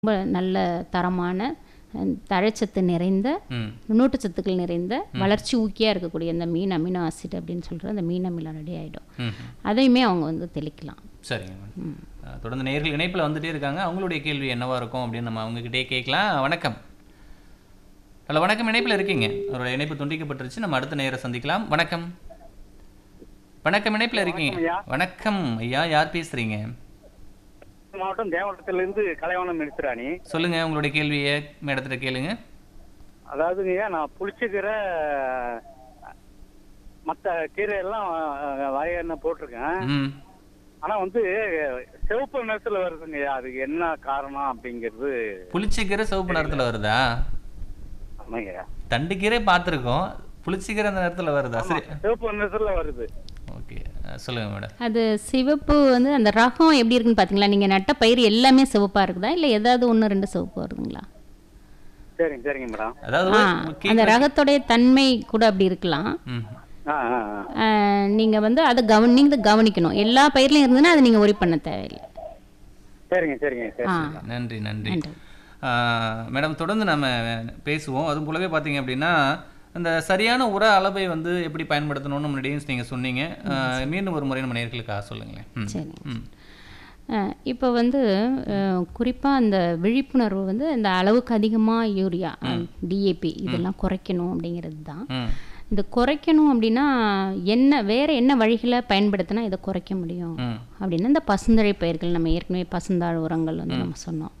ரொம்ப நல்ல தரமான அஹ், தழைச்சத்து நிறைந்த ம் நுண்ணூட்டச்சத்துக்கள் நிறைந்த வளர்ச்சி ஊக்கியாக இருக்கக்கூடிய இந்த மீன் அமினோ ஆசிட் அப்படின்னு சொல்கிற அந்த மீன் அமிலம் ரெடி ஆகிடும் ம் அதையுமே அவங்க வந்து தெளிக்கலாம் சரிங்க மேடம் அஹ், தொடர்ந்து நேர்கள் இணைப்பில் வந்துட்டே இருக்காங்க அவங்களுடைய கேள்வி என்னவா இருக்கும் அப்படின்னு நம்ம அவங்ககிட்டயே கேட்கலாம் வணக்கம் ஹலோ வணக்கம் இணைப்பில் இருக்கீங்க அவரோட இணைப்பு துண்டிக்கப்பட்டுருச்சு நம்ம அடுத்த நேரம் சந்திக்கலாம் வணக்கம் வணக்கம் இணைப்பில் இருக்கீங்க வணக்கம் ஐயா யார் பேசுறீங்க மாவட்டம் தேவட்டத்திலிருந்து கலைவனம் நிறுத்துறாணி சொல்லுங்க உங்களுடைய கேள்வியை மேடத்திட்ட கேளுங்க அதாவதுங்க நான் புளிச்சக்கீரை மற்ற கீரை எல்லாம் வகையான போட்டிருக்கேன் ம் ஆனா வந்து சிவப்பு நிறத்துல வருதுங்கய்யா அதுக்கு என்ன காரணம் அப்படிங்கிறது புளிச்சக்கீரை சிவப்பு நிறத்துல வருதா ஆமாங்கய்யா தண்டுக்கீரை பார்த்துருக்கோம் புளிச்சக்கீரை அந்த நேரத்தில் வருதா சரி சிவப்பு நிறத்துல வருது ஓகே சொல்லுங்க மேடம் அது சிவப்பு வந்து அந்த ரகம் எப்படி இருக்குன்னு பார்த்தீங்களா நீங்கள் நட்ட பயிர் எல்லாமே சிவப்பாக இருக்குதா இல்லை ஏதாவது ஒன்று ரெண்டு சிவப்பு வருதுங்களா சரிங்க சரிங்க மேடம் அதாவது ஆ கீ- அந்த ரகத்தோடைய தன்மை கூட அப்படி இருக்கலாம் ம் ஆ ஆ ஆ. நீங்கள் வந்து அதை கவனி நீங்கள் கவனிக்கணும் எல்லா பயிர்லையும் இருந்ததுன்னா அதை நீங்கள் ஒரி பண்ண தேவையில்லை சரிங்க சரிங்க சரி ஆ நன்றி நன்றி நன்றி ஆஹ் மேடம் தொடர்ந்து நம்ம பேசுவோம் அதுவும் போலவே பார்த்தீங்க அப்படின்னா அந்த சரியான உர அளவை வந்து எப்படி பயன்படுத்தணும்னு முன்னாடியும் நீங்கள் சொன்னீங்க ஆஹ் மீண்டும் ஒரு முறை நம்ம நேர்களுக்காக சொல்லுங்களேன் ம். சரி ம் இப்போ வந்து குறிப்பாக அந்த விழிப்புணர்வு வந்து இந்த அளவுக்கு அதிகமாக யூரியா டிஏபி இதெல்லாம் குறைக்கணும் அப்படிங்கிறது தான் ம் இது குறைக்கணும் அப்படின்னா என்ன வேறு என்ன வழிகளை பயன்படுத்தினா இதை குறைக்க முடியும் ம் அப்படின்னா இந்த பசுந்தழை பயிர்கள் நம்ம ஏற்கனவே பசுந்தாழ் உரங்கள் வந்து நம்ம சொன்னோம்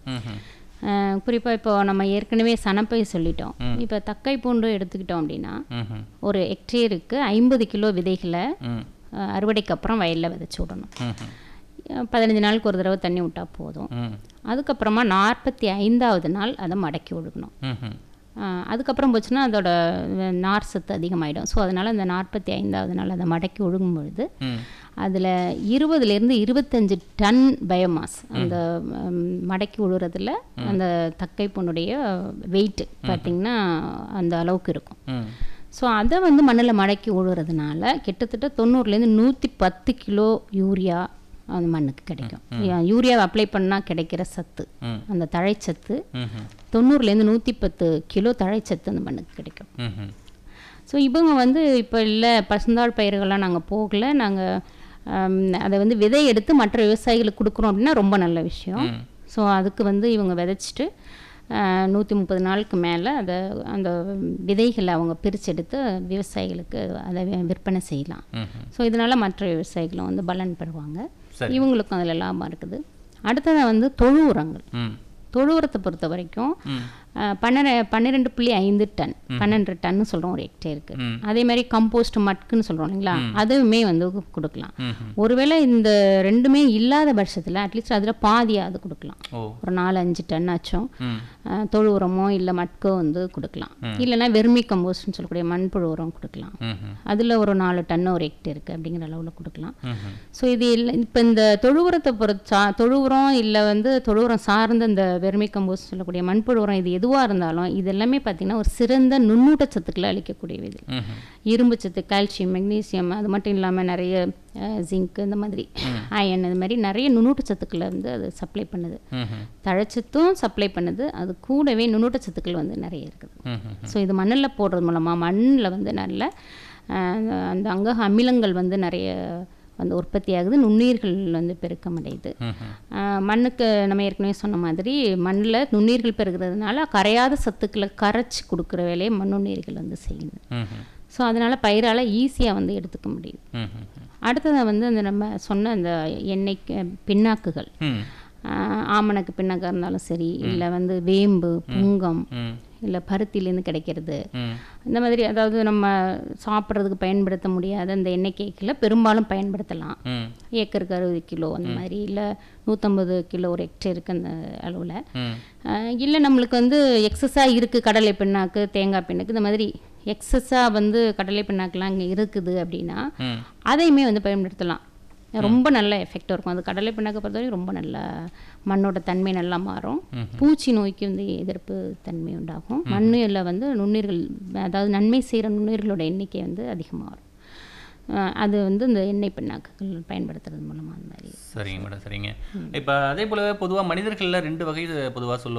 ம் குறிப்பாக இப்போ நம்ம ஏற்கனவே சனப்பை சொல்லிட்டோம் இப்போ தக்கை பூண்டு எடுத்துக்கிட்டோம் அப்படின்னா ம் ஒரு ஹெக்டேருக்கு ஐம்பது கிலோ விதைகளை ம் அஹ், அறுவடைக்கு அப்புறம் வயலில் விதைச்சு விடணும் ம் அஹ், பதினஞ்சு நாளுக்கு ஒரு தடவை தண்ணி விட்டால் போதும் ம் அதுக்கப்புறமா நாற்பத்தி ஐந்தாவது நாள் அதை மடக்கி விழுகணும் ம் அஹ், அதுக்கப்புறம் போச்சுன்னா அதோட அஹ், நார் சத்து அதிகமாகிடும் ஸோ அதனால் அந்த நாற்பத்தி ஐந்தாவது நாள் அதை மடக்கி விழுகும் பொழுது ம் அதில் இருபதுலேருந்து இருபத்தஞ்சு டன் பயோமாஸ் அந்த ம், மடக்கி விழுறதுல அந்த தக்கை பொண்ணுடைய வெயிட் பார்த்திங்கன்னா அந்த அளவுக்கு இருக்கும் ம் ஸோ அதை வந்து மண்ணில் மடக்கி விழுறதுனால கிட்டத்தட்ட தொண்ணூறுலேருந்து நூற்றி பத்து கிலோ யூரியா அந்த மண்ணுக்கு கிடைக்கும் யூரியா அப்ளை பண்ணால் கிடைக்கிற சத்து ம். அந்த தழைச்சத்து ம் தொண்ணூறுலேருந்து நூற்றி பத்து கிலோ தழைச்சத்து அந்த மண்ணுக்கு கிடைக்கும் ம் ஸோ இவங்க வந்து இப்போ இல்லை பசுந்தாள் பயிர்கள்லாம் நாங்கள் போகல நாங்கள் அதை வந்து விதை எடுத்து மற்ற விவசாயிகளுக்கு கொடுக்குறோம் அப்படின்னா ரொம்ப நல்ல விஷயம் ம். ஸோ அதுக்கு வந்து இவங்க விதைச்சிட்டு நூற்றி முப்பது நாளுக்கு மேலே அதை அந்த விதைகளை அவங்க பிரிச்செடுத்து விவசாயிகளுக்கு அதை வி- விற்பனை செய்யலாம் ம் ஸோ இதனால் மற்ற விவசாயிகளும் வந்து பலன் பெறுவாங்க சரி இவங்களுக்கும் அதில் லாபம் இருக்குது அடுத்தது வந்து தொழு உரங்கள் ம் தொழு உரத்தை பொறுத்த வரைக்கும் ம் பன்னெண்டு பன்னிரெண்டு புள்ளி ஐந்து டன் பன்னெண்டு டன்னு சொல்கிறோம் ஒரு ஹெக்டேருக்கு ம். அதே மாதிரி கம்போஸ்ட் மட்குன்னு சொல்கிறோம் இல்லைங்களா அதுவுமே வந்து கொடுக்கலாம் ம் ஒருவேளை இந்த ரெண்டுமே இல்லாத பட்சத்தில் அட்லீஸ்ட் அதில் பாதியாவது கொடுக்கலாம் ஓ ஒரு நாலு அஞ்சு டன் ஆச்சும் ம் அஹ், தொழு உரமோ இல்லை மட்கோ வந்து கொடுக்கலாம் இல்லைன்னா வெர்மி கம்போஸ்ட்னு சொல்லக்கூடிய மண்புழு உரம் கொடுக்கலாம் ம் ம் அதில் ஒரு நாலு டன் ஒரு ஹெக்டேருக்கு அப்படிங்கிற அளவில் கொடுக்கலாம் ம் ஸோ இது இல்லை இப்போ இந்த தொழு உரத்தை பொறுத்து சா தொழு உரம் இல்லை வந்து தொழு உரம் சார்ந்த இந்த வெர்மி கம்போஸ்ட் சொல்லக்கூடிய மண்புழு உரம் இது எதுவாக இருந்தாலும் இது எல்லாமே பார்த்திங்கன்னா ஒரு சிறந்த நுண்ணூட்டச்சத்துக்களை அளிக்கக்கூடியது இது ம் இரும்பு சத்து கால்சியம் மெக்னீசியம் அது மட்டும் இல்லாமல் நிறைய ஜிங்க் இந்த மாதிரி அயன் இது மாதிரி நிறைய நுண்ணூட்டச்சத்துக்களை வந்து அது சப்ளை பண்ணுது ம் தழைச்சத்தும் சப்ளை பண்ணுது அது கூடவே நுண்ணூட்டச்சத்துக்கள் வந்து நிறைய இருக்குது ம் ஸோ இது மண்ணில் போடுறது மூலமாக மண்ணில் வந்து நல்ல அஹ், அந்த அங்க அமிலங்கள் வந்து நிறைய வந்து உற்பத்தி ஆகுது நுண்ணுயிர்கள் வந்து பெருக்கம் அடையுது ம் அஹ், மண்ணுக்கு நம்ம ஏற்கனவே சொன்ன மாதிரி மண்ணில் நுண்ணுயிர்கள் பெருகிறதுனால கரையாத சத்துக்களை கரைச்சி கொடுக்குற வேலையை மண்ணுண்ணீர்கள் வந்து செய்யுது ம் ஸோ அதனால் பயிரால் ஈஸியாக வந்து எடுத்துக்க முடியுது ம் அடுத்தது வந்து அந்த நம்ம சொன்ன அந்த எண்ணெய் க- பிண்ணாக்குகள் ம் ஆஹ் ஆமணக்கு பிண்ணாக்காக இருந்தாலும் சரி இல்லை வந்து வேம்பு புங்கம் ம் இல்லை பருத்திலேருந்து கிடைக்கிறது ம் இந்த மாதிரி அதாவது நம்ம சாப்பிட்றதுக்கு பயன்படுத்த முடியாத இந்த எண்ணெய் கேக்கில் பெரும்பாலும் பயன்படுத்தலாம் ம் ஏக்கருக்கு அறுபது கிலோ அந்த மாதிரி இல்லை நூற்றம்பது கிலோ ஒரு ஹெக்டேருக்கு அந்த அளவில் ம் இல்லை நம்மளுக்கு வந்து எக்ஸஸாக இருக்குது கடலை பிண்ணாக்கு தேங்காய் பிண்ணாக்கு இந்த மாதிரி எக்ஸஸாக வந்து கடலை பிண்ணாக்குலாம் இங்கே இருக்குது அப்படின்னா ம் அதையுமே வந்து பயன்படுத்தலாம் ரொம்ப நல்ல எஃபெக்ட் இருக்கும் அது கடலை பிண்ணாக்கை பொறுத்தவரைக்கும் ரொம்ப நல்ல மண்ணோட தன்மை நல்லா மாறும் பூச்சி நோய்க்கு வந்து எதிர்ப்பு தன்மை உண்டாகும் மண்ணில் வந்து நுண்ணுயிர்கள் அதாவது நன்மை செய்கிற நுண்ணுயிர்களோட எண்ணிக்கை வந்து அதிகமாக வரும் அஹ், அது வந்து இந்த எண்ணெய் பிண்ணாக்குகள் பயன்படுத்துறது மூலமாக அந்த மாதிரி சரிங்க மேடம் சரிங்க இப்போ அதே போலவே பொதுவாக மனிதர்களில் ரெண்டு வகை பொதுவாக சொல்லுவாங்க